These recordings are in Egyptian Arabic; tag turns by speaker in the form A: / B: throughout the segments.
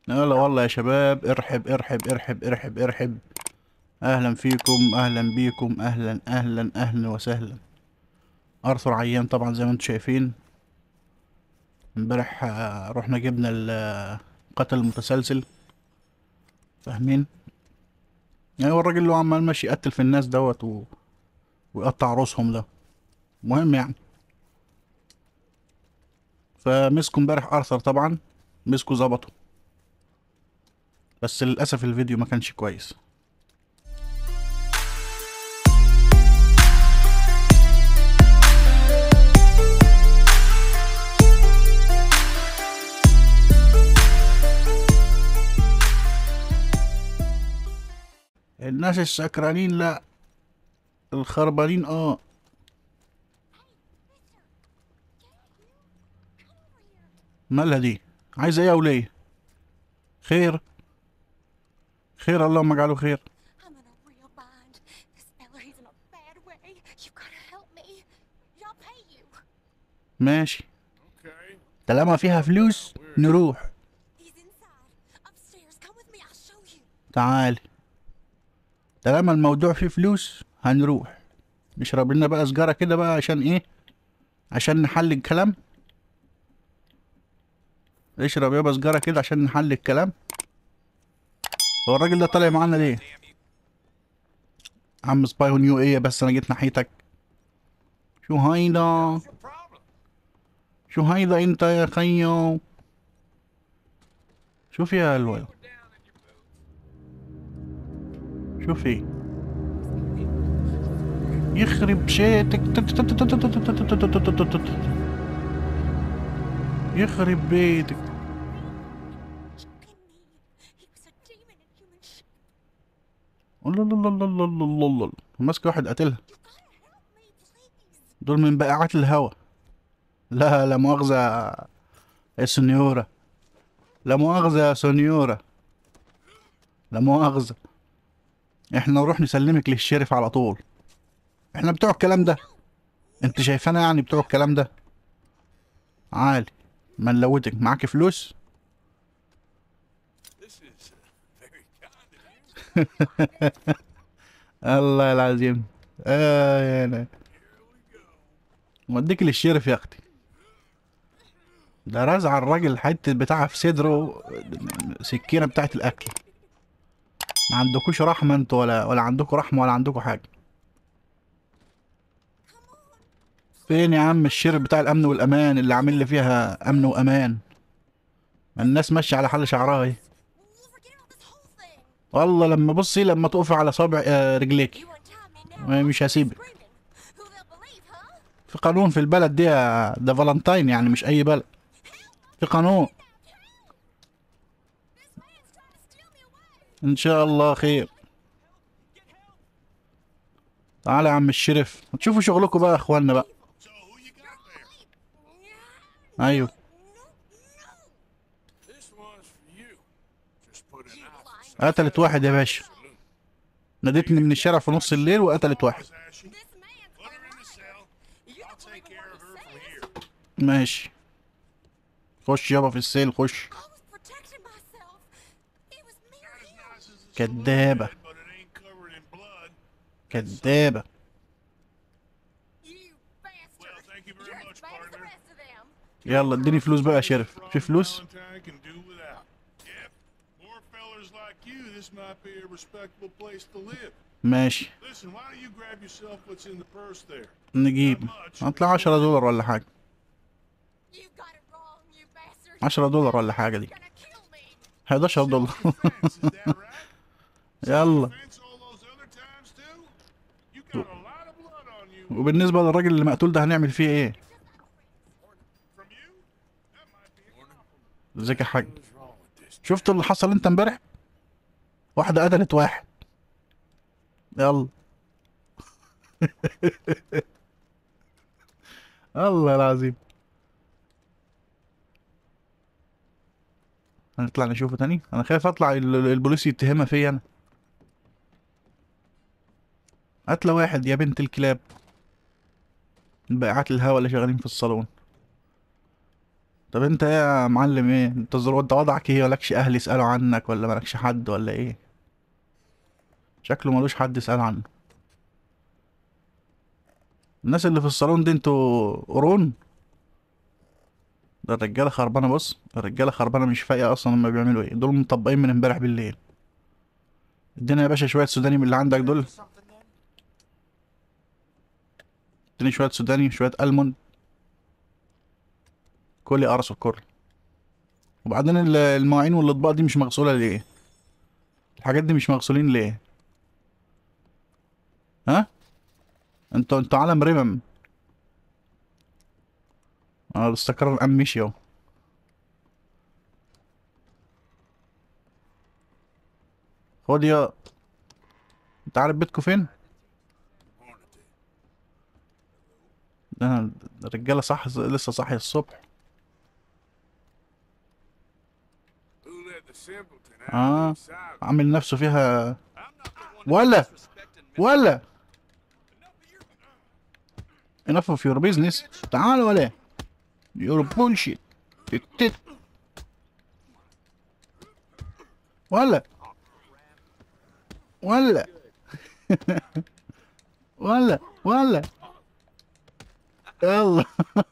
A: يلا والله يا شباب ارحب ارحب ارحب ارحب ارحب اهلا فيكم اهلا بيكم اهلا اهلا اهلا وسهلا ارثر عيان طبعا زي ما انتم شايفين امبارح آه، رحنا جبنا القتل المتسلسل فاهمين يعني هو الراجل اللي هو عمال ماشي يقتل في الناس دوت و... ويقطع راسهم ده مهم يعني فمسكوا امبارح ارثر طبعا مسكوا ظبطوا بس للاسف الفيديو ما كانش كويس الناس السكرانين لا الخربانين اه مالها دي عايزه ايه يا وليه خير خير اللهم اجعله خير
B: I'm in a real bind. This fella, he's in a bad way. You gotta help me. I'll pay you.
A: ماشي
C: Okay.
A: طالما فيها فلوس نروح
B: He's inside. Upstairs. Come with me. I'll show you.
A: تعالي طالما الموضوع فيه فلوس هنروح نشرب لنا بقى سجارة كده بقى عشان ايه عشان نحل الكلام اشرب يابا سجارة كده عشان نحل الكلام هو الراجل ده طالع معانا ليه عم سباي نيو ايه بس انا جيت ناحيتك شو هيدا
C: What's your problem?
A: شو هيدا انت يا خيو شوف يا الولد
C: Go down in your boots.
A: شوفي يخرب شيتك يخرب بيتك
B: He was a demon in human shape.
A: الله الله الله الله الله الله الله ماسك واحد قتلها
B: You gotta help me, please.
A: دول من بقاعات الهوا لا لا مؤاخذة يا سنيورة لا مؤاخذة يا سنيورة لا مؤاخذة احنا نروح نسلمك للشرف على طول احنا بتوع الكلام ده انت شايفانا يعني بتوع الكلام ده عالي ما نلوتك معاك فلوس
C: This is uh, very kind of you.
A: الله العظيم اه يا انا وديك للشرف يا اختي ده رزع الراجل حته بتاعها في صدره سكينه بتاعت الاكل ما عندكوش رحمه انتوا ولا ولا عندكوا رحمه ولا عندكوا حاجه فين يا عم الشرف بتاع الامن والامان اللي عامل لي فيها امن وامان ما الناس ماشيه على حل شعرها اهي
B: We'll forget about this whole thing.
A: والله لما بصي لما تقفي على صابع آه، رجليكي
B: You untie me now.
A: ما- مش هسيبك
B: Screaming. Who they'll believe, huh?
A: في قانون في البلد دي يا- ده فالنتاين يعني مش اي بلد في قانون
B: This man's trying to steal me away.
A: ان شاء الله خير تعالى يا عم الشرف تشوفوا شغلكم بقى يا اخوانا بقى
C: So who you got there?
A: ايوه
C: This one's for you. Just put it out. for some
A: قتلت واحد يا باشا نادتني من الشارع في نص الليل وقتلت واحد
C: Ashy.
B: This man's
C: Put her in the cell.
B: You
C: I'll
B: don't
C: take
B: believe
C: care of
B: what
C: her
B: he
C: from
B: says.
C: here.
A: ماشي خش يابا في السيل خش
B: I was protecting myself. It was me or
C: As
B: him.
C: nice as a
A: كدابة.
C: saloon bed, But it ain't covered in blood.
A: كدابة
B: You bastard.
C: Well, thank you very
B: You're as
C: much,
B: bad as the
C: partner.
B: rest of them.
A: يلا اديني فلوس بقى يا شرف في فلوس
C: Valentine can do without. Yep. Poor fellers like you, this might be a respectable place to live.
A: ماشي
C: Listen, why don't you grab yourself what's in the purse there?
A: نجيب هطلع عشرة دولار ولا حاجة
B: You got it wrong, you bastard.
A: عشرة دولار ولا حاجة دي
B: You're gonna kill me.
A: 11 دولار
C: Self-defense, is that right?
A: يلا
C: Self-defense all those other times too? You got a lot of blood on you.
A: وبالنسبة للراجل اللي مقتول ده هنعمل فيه ايه
C: From you? That might be a compliment.
A: ازيك يا حاج
C: What's wrong with this?
A: شفت اللي حصل انت امبارح واحدة قتلت واحد يلا الله العظيم هنطلع نشوفه تاني انا خايف اطلع ال- ال- البوليس يتهمها فيا انا قتلة واحد يا بنت الكلاب بائعات الهوا اللي شغالين في الصالون طب انت ايه يا معلم ايه انت زر... انت وضعك ايه مالكش اهل يسألوا عنك ولا مالكش حد ولا ايه شكله ملوش حد يسأل عنه الناس اللي في الصالون دي انتوا قرون ده الرجالة خربانة بص الرجالة خربانة مش فايقة اصلا هما بيعملوا ايه دول مطبقين من امبارح بالليل ادينا يا باشا شوية سوداني من اللي عندك دول اديني شوية سوداني شوية ألمون كلي قرص الكل وبعدين ال- المواعين والاطباق دي مش مغسولة ليه الحاجات دي مش مغسولين ليه ها انتوا انتوا عالم رمم انا الاستقرار الان مشي اهو خد يا انت عارف بيتكو فين ده الرجاله صح لسه صاحي الصبح
C: Who let the simpleton out
A: اه
C: of the side?
A: عامل نفسه فيها
C: I'm not the one
A: ولا
C: disrespecting
A: ولا
C: Enough of your
A: enough of your business تعال ولا your bullshit تت ولا ولا ولا ولا يلا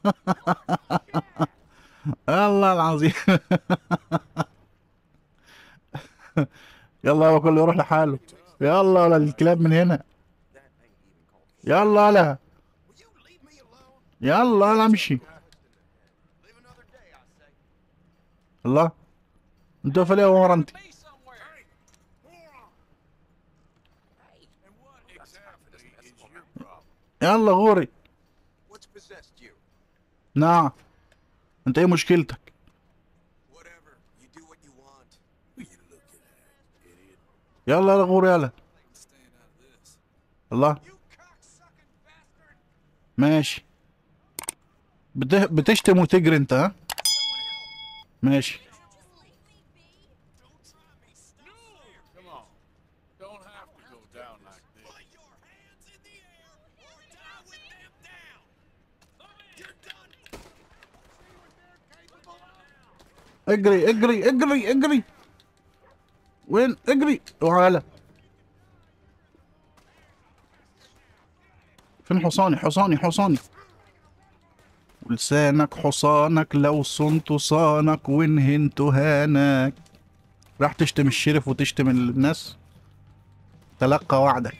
A: الله العظيم يلا هو كله يروح لحاله يلا ولا الكلاب من هنا يلا ولا يلا لا امشي الله انت واقف ليه ورا انت
C: And what exactly is your problem?
A: يلا غوري
D: What's possessed you?
A: نعم انت ايه مشكلتك
D: Whatever. You do what you want.
C: Will you look at that, idiot?
A: يلا يلا غوري يلا
D: Staying out of this.
A: الله
D: You cocksucking bastard!
A: ماشي بت... بتشتم وتجري انت ها ماشي
C: Come on. Don't have to go down like this.
D: your hands in the air or die with them down! You're done!
A: اجري اجري اجري اجري وين اجري وعلا فين حصاني حصاني حصاني ولسانك حصانك لو صنت صانك وانهنت هانك راح تشتم الشرف وتشتم الناس تلقى وعدك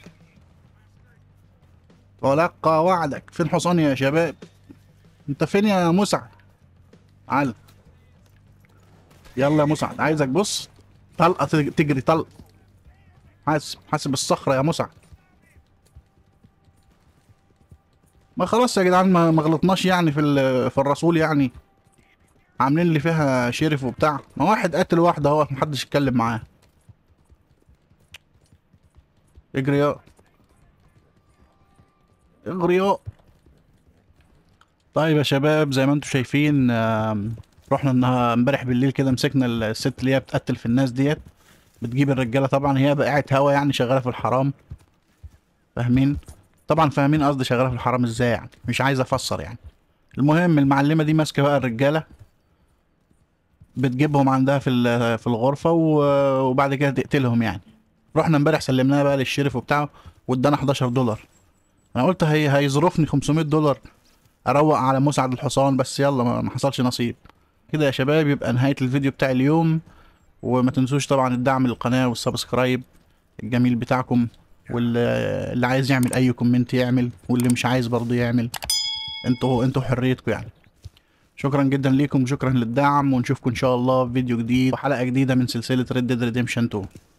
A: تلقى وعدك فين حصاني يا شباب انت فين يا مسعد تعال يلا يا مسعد عايزك بص طلقه تج- تجري طلق حاسب حاسب الصخره يا مسعد ما خلاص يا جدعان ما ما غلطناش يعني في ال- في الرسول يعني عاملين اللي فيها شرف وبتاع ما واحد قتل واحد اهو محدش يتكلم معاه اجري يا اجري يا طيب يا شباب زي ما انتم شايفين آم، رحنا انها امبارح بالليل كده مسكنا الست اللي هي بتقتل في الناس ديت بتجيب الرجاله طبعا هي بقعة هوا يعني شغاله في الحرام فاهمين طبعا فاهمين قصدي شغاله في الحرام ازاي يعني مش عايز افسر يعني المهم المعلمه دي ماسكه بقى الرجاله بتجيبهم عندها في ال- في الغرفه و- وبعد كده تقتلهم يعني رحنا امبارح سلمناها بقى للشرف وبتاعه وادانا 11 دولار انا قلت هي هيظرفني 500 دولار اروق على مسعد الحصان بس يلا ما ما حصلش نصيب كده يا شباب يبقى نهاية الفيديو بتاع اليوم وما تنسوش طبعا الدعم للقناة والسبسكرايب الجميل بتاعكم واللي اللي عايز يعمل اي كومنت يعمل واللي مش عايز برضه يعمل انتوا انتوا حريتكم يعني شكرا جدا ليكم شكرا للدعم ونشوفكم ان شاء الله في فيديو جديد وحلقة جديدة من سلسلة Red Dead Redemption 2